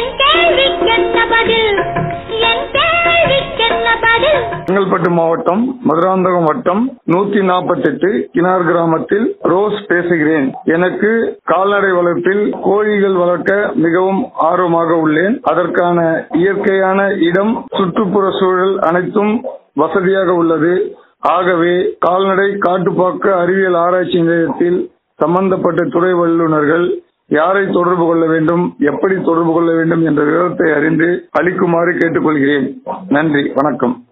என் கேள்விக்கென்ன பதில் என் கேள்விக்கென்ன பதில் செங்கல்பட்டு மாவட்டம் மதுராந்தகம் வட்டம் நூத்தி நாற்பத்தி எட்டு கினார் கிராமத்தில் ரோஸ் பேசுகிறேன் எனக்கு கால்நடை வளர்ப்பில் கோழிகள் வளர்க்க மிகவும் ஆர்வமாக உள்ளேன் அதற்கான இயற்கையான இடம் சுற்றுப்புற சூழல் அனைத்தும் வசதியாக உள்ளது ஆகவே கால்நடை காட்டுப்பாக்க அறிவியல் ஆராய்ச்சி நிலையத்தில் சம்பந்தப்பட்ட துறை வல்லுநர்கள் யாரை தொடர்பு கொள்ள வேண்டும் எப்படி தொடர்பு கொள்ள வேண்டும் என்ற விவரத்தை அறிந்து அளிக்குமாறு கேட்டுக்கொள்கிறேன் நன்றி வணக்கம்